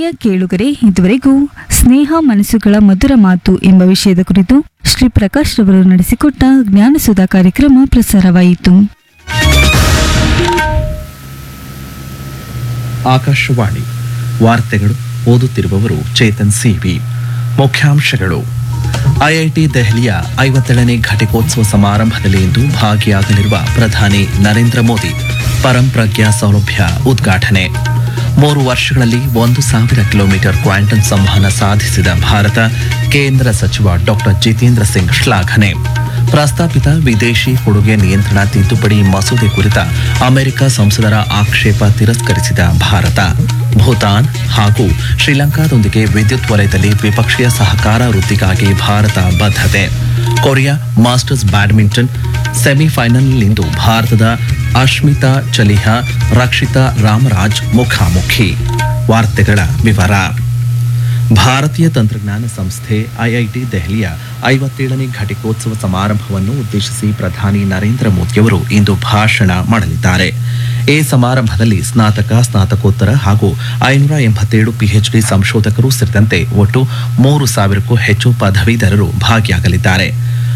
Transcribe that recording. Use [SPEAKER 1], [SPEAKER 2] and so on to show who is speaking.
[SPEAKER 1] ಕೇಳುಗರೆ ಇದುವರೆಗೂ ಸ್ನೇಹ ಮನಸ್ಸುಗಳ ಮಧುರ ಮಾತು ಎಂಬ ವಿಷಯದ ಕುರಿತು ಶ್ರೀ ಪ್ರಕಾಶ್ ರವರು ನಡೆಸಿಕೊಟ್ಟ ಜ್ಞಾನಸುಧಾ ಕಾರ್ಯಕ್ರಮ ಪ್ರಸಾರವಾಯಿತು
[SPEAKER 2] ಆಕಾಶವಾಣಿ ವಾರ್ತೆಗಳು ಓದುತ್ತಿರುವವರು ಚೇತನ್ ಸಿವಿ ಮುಖ್ಯಾಂಶಗಳು ಐಐಟಿ ದೆಹಲಿಯ ಐವತ್ತೇಳನೇ ಘಟಿಕೋತ್ಸವ ಸಮಾರಂಭದಲ್ಲಿ ಇಂದು ಭಾಗಿಯಾಗಲಿರುವ ಪ್ರಧಾನಿ ನರೇಂದ್ರ ಮೋದಿ ಪರಂಪ್ರಜ್ಞಾ ಸೌಲಭ್ಯ ಉದ್ಘಾಟನೆ ಮೂರು ವರ್ಷಗಳಲ್ಲಿ ಒಂದು ಸಾವಿರ ಕಿಲೋಮೀಟರ್ ಕ್ವಾಂಟಮ್ ಸಂವಹನ ಸಾಧಿಸಿದ ಭಾರತ ಕೇಂದ್ರ ಸಚಿವ ಡಾಕ್ಟರ್ ಜಿತೇಂದ್ರ ಸಿಂಗ್ ಶ್ಲಾಘನೆ ಪ್ರಸ್ತಾಪಿತ ವಿದೇಶಿ ಕೊಡುಗೆ ನಿಯಂತ್ರಣ ತಿದ್ದುಪಡಿ ಮಸೂದೆ ಕುರಿತ ಅಮೆರಿಕ ಸಂಸದರ ಆಕ್ಷೇಪ ತಿರಸ್ಕರಿಸಿದ ಭಾರತ ಭೂತಾನ್ ಹಾಗೂ ಶ್ರೀಲಂಕಾದೊಂದಿಗೆ ವಿದ್ಯುತ್ ವಲಯದಲ್ಲಿ ದ್ವಿಪಕ್ಷೀಯ ಸಹಕಾರ ವೃದ್ಧಿಗಾಗಿ ಭಾರತ ಬದ್ಧತೆ ಕೊರಿಯಾ ಮಾಸ್ಟರ್ಸ್ ಬ್ಯಾಡ್ಮಿಂಟನ್ ಸೆಮಿಫೈನಲ್ನಿಂದು ಭಾರತದ ಅಶ್ಮಿತಾ ಚಲಿಹಾ ರಕ್ಷಿತಾ ರಾಮರಾಜ್ ಮುಖಾಮುಖಿ ವಾರ್ತೆಗಳ ವಿವರ ಭಾರತೀಯ ತಂತ್ರಜ್ಞಾನ ಸಂಸ್ಥೆ ಐಐಟಿ ದೆಹಲಿಯ ಐವತ್ತೇಳನೇ ಘಟಿಕೋತ್ಸವ ಸಮಾರಂಭವನ್ನು ಉದ್ದೇಶಿಸಿ ಪ್ರಧಾನಿ ನರೇಂದ್ರ ಮೋದಿಯವರು ಇಂದು ಭಾಷಣ ಮಾಡಲಿದ್ದಾರೆ ಈ ಸಮಾರಂಭದಲ್ಲಿ ಸ್ನಾತಕ ಸ್ನಾತಕೋತ್ತರ ಹಾಗೂ ಐನೂರ ಎಂಬತ್ತೇಳು ಪಿಎಚ್ಡಿ ಸಂಶೋಧಕರು ಸೇರಿದಂತೆ ಒಟ್ಟು ಮೂರು ಸಾವಿರಕ್ಕೂ ಹೆಚ್ಚು ಪದವೀಧರರು ಭಾಗಿಯಾಗಲಿದ್ದಾರೆ